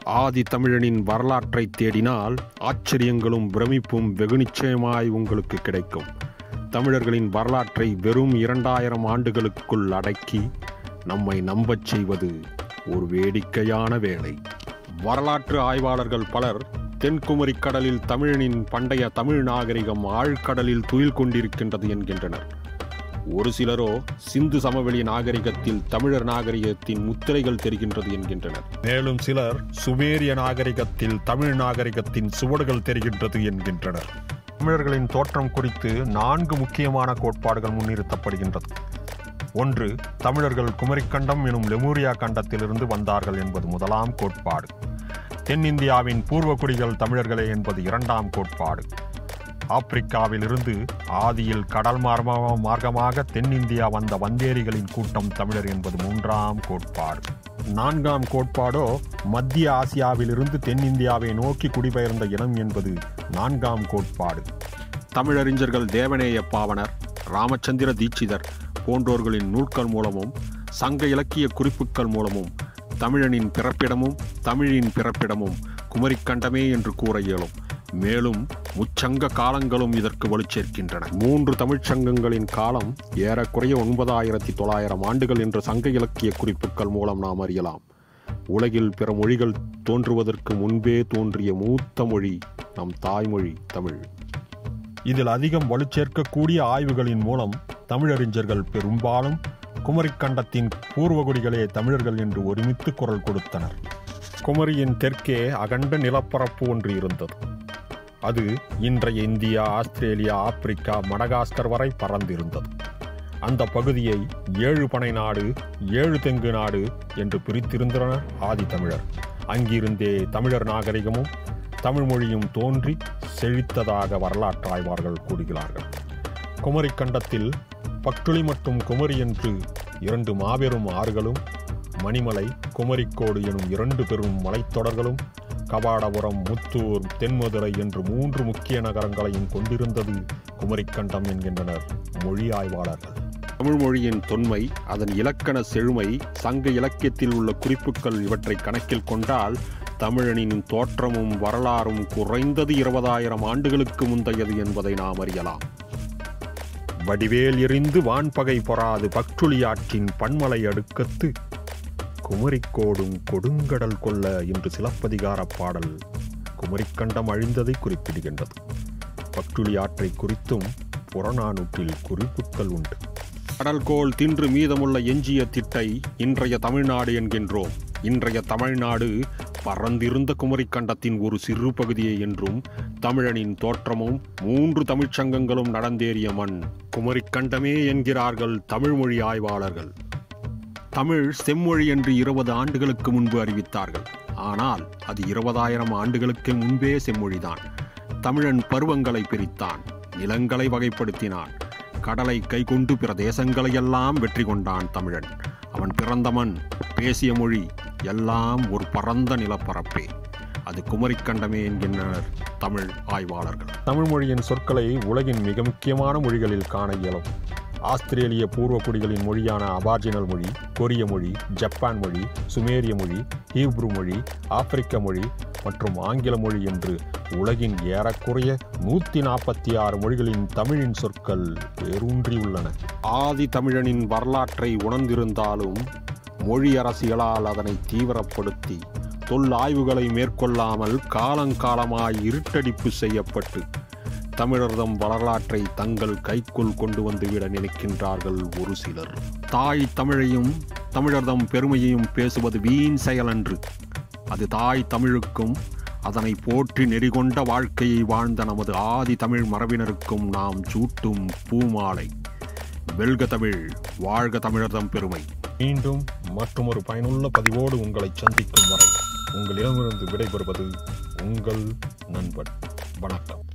ஆதி தமிழனின் வரலாற்றை தேடினால் ஆச்சரியங்களும் பிரமிப்பும் வெகு நிச்சயமாய் உங்களுக்கு கிடைக்கும் தமிழர்களின் வரலாற்றை வெறும் இரண்டாயிரம் ஆண்டுகளுக்குள் அடக்கி நம்மை நம்பச் செய்வது ஒரு வேடிக்கையான வேலை வரலாற்று ஆய்வாளர்கள் பலர் தென்குமரி கடலில் தமிழனின் பண்டைய தமிழ் நாகரிகம் ஆழ்கடலில் துயில் கொண்டிருக்கின்றது என்கின்றனர் ஒரு சிலரோ சிந்து சமவெளி நாகரிகத்தில் தமிழர் நாகரிகத்தின் முத்திரைகள் தெரிகின்றது என்கின்றனர் மேலும் சிலர் சுமேரிய நாகரிகத்தில் தமிழ் நாகரிகத்தின் சுவடுகள் தெரிகின்றது என்கின்றனர் தமிழர்களின் தோற்றம் குறித்து நான்கு முக்கியமான கோட்பாடுகள் முன்னிறுத்தப்படுகின்றது ஒன்று தமிழர்கள் குமரிக்கண்டம் எனும் லெமூரியா கண்டத்திலிருந்து வந்தார்கள் என்பது முதலாம் கோட்பாடு தென்னிந்தியாவின் பூர்வகுடிகள் தமிழர்களே என்பது இரண்டாம் கோட்பாடு ஆப்பிரிக்காவிலிருந்து ஆதியில் கடல் மார்ம மார்க்கமாக தென்னிந்தியா வந்த வந்தேரிகளின் கூட்டம் தமிழர் என்பது மூன்றாம் கோட்பாடு நான்காம் கோட்பாடோ மத்திய ஆசியாவிலிருந்து தென்னிந்தியாவை நோக்கி குடிபெயர்ந்த இனம் என்பது நான்காம் கோட்பாடு தமிழறிஞர்கள் தேவநேய பாவனர் ராமச்சந்திர தீட்சிதர் போன்றோர்களின் நூல்கள் மூலமும் சங்க இலக்கிய குறிப்புகள் மூலமும் தமிழனின் பிறப்பிடமும் தமிழின் பிறப்பிடமும் குமரிக்கண்டமே என்று கூற இயலும் மேலும் முச்சங்க காலங்களும் இதற்கு வலுச்சேர்க்கின்றன மூன்று தமிழ்ச் சங்கங்களின் காலம் ஏறக்குறைய ஒன்பதாயிரத்தி தொள்ளாயிரம் ஆண்டுகள் என்ற சங்க இலக்கிய குறிப்புகள் மூலம் நாம் அறியலாம் உலகில் பிற மொழிகள் தோன்றுவதற்கு முன்பே தோன்றிய மூத்த மொழி நம் தாய்மொழி தமிழ் இதில் அதிகம் வலுச்சேர்க்கக்கூடிய ஆய்வுகளின் மூலம் தமிழறிஞர்கள் பெரும்பாலும் குமரிக்கண்டத்தின் பூர்வகுடிகளே தமிழர்கள் என்று ஒருமித்து குரல் கொடுத்தனர் குமரியின் தெற்கே அகண்ட நிலப்பரப்பு ஒன்று இருந்தது அது இன்றைய இந்தியா ஆஸ்திரேலியா ஆப்பிரிக்கா மடகாஸ்கர் வரை பறந்திருந்தது அந்த பகுதியை ஏழு பனை நாடு ஏழு தெங்கு நாடு என்று பிரித்திருந்தனர் ஆதி தமிழர் அங்கிருந்தே தமிழர் நாகரிகமும் தமிழ் மொழியும் தோன்றி செழித்ததாக வரலாற்று ஆய்வாளர்கள் கூறுகிறார்கள் குமரி கண்டத்தில் பட்டுளி மற்றும் குமரி என்று இரண்டு மாபெரும் ஆறுகளும் மணிமலை குமரிக்கோடு எனும் இரண்டு பெரும் மலைத்தொடர்களும் கபாடபுரம் முத்தூர் தென்மதுரை என்று மூன்று முக்கிய நகரங்களையும் கொண்டிருந்தது குமரிக்கண்டம் என்கின்றனர் மொழி ஆய்வாளர்கள் தமிழ் மொழியின் தொன்மை அதன் இலக்கண செழுமை சங்க இலக்கியத்தில் உள்ள குறிப்புகள் இவற்றை கணக்கில் கொண்டால் தமிழனின் தோற்றமும் வரலாறும் குறைந்தது இருபதாயிரம் ஆண்டுகளுக்கு முந்தையது என்பதை நாம் அறியலாம் வடிவேல் எறிந்து வான்பகை பொறாது பக்துளியாற்றின் பன்மலை அடுக்கத்து குமரிக்கோடும் கொடுங்கடல் கொள்ள என்று சிலப்பதிகார பாடல் குமரிக்கண்டம் அழிந்ததை குறிப்பிடுகின்றது பக்துளி ஆற்றை குறித்தும் புறநானூற்றில் குறிப்புகள் உண்டு கடல்கோள் தின்று மீதமுள்ள எஞ்சிய திட்டை இன்றைய தமிழ்நாடு என்கின்றோம் இன்றைய தமிழ்நாடு பறந்திருந்த குமரிக்கண்டத்தின் ஒரு சிறு பகுதியே என்றும் தமிழனின் தோற்றமும் மூன்று தமிழ்ச்சங்கங்களும் நடந்தேறிய மண் குமரிக்கண்டமே என்கிறார்கள் தமிழ்மொழி ஆய்வாளர்கள் தமிழ் செம்மொழி என்று இருபது ஆண்டுகளுக்கு முன்பு அறிவித்தார்கள் ஆனால் அது இருபதாயிரம் ஆண்டுகளுக்கு முன்பே செம்மொழிதான் தமிழன் பருவங்களை பிரித்தான் நிலங்களை வகைப்படுத்தினான் கடலை கைகொண்டு பிற தேசங்களையெல்லாம் வெற்றி கொண்டான் தமிழன் அவன் பிறந்த மண் பேசிய மொழி எல்லாம் ஒரு பரந்த நிலப்பரப்பே அது குமரிக்கண்டமே என்கின்றனர் தமிழ் ஆய்வாளர்கள் தமிழ் மொழியின் சொற்களை உலகின் மிக முக்கியமான மொழிகளில் காண இயலும் ஆஸ்திரேலிய பூர்வக்குடிகளின் மொழியான அபார்ஜினல் மொழி கொரிய மொழி ஜப்பான் மொழி சுமேரிய மொழி ஹீப்ரு மொழி ஆப்பிரிக்க மொழி மற்றும் ஆங்கில மொழி என்று உலகின் ஏறக்குறைய நூற்றி நாற்பத்தி ஆறு மொழிகளின் தமிழின் சொற்கள் வேரூன்றியுள்ளன ஆதி தமிழனின் வரலாற்றை உணர்ந்திருந்தாலும் மொழி அரசியலால் அதனை தீவிரப்படுத்தி தொல் ஆய்வுகளை மேற்கொள்ளாமல் காலங்காலமாய் இருட்டடிப்பு செய்யப்பட்டு தமிழர்தம் வரலாற்றை தங்கள் கைக்குள் கொண்டு வந்துவிட நினைக்கின்றார்கள் ஒரு சிலர் தாய் தமிழையும் தமிழர்தம் பெருமையையும் பேசுவது வீண் செயலன்று அது தாய் தமிழுக்கும் அதனை போற்றி நெறிகொண்ட வாழ்க்கையை வாழ்ந்த நமது ஆதி தமிழ் மரபினருக்கும் நாம் சூட்டும் பூமாலை வெல்க தமிழ் வாழ்க தமிழர்தம் பெருமை மீண்டும் மற்றும் ஒரு பயனுள்ள பதிவோடு உங்களை சந்திக்கும் வரை உங்களிடமிருந்து விடைபெறுவது உங்கள் நண்பன் வணக்கம்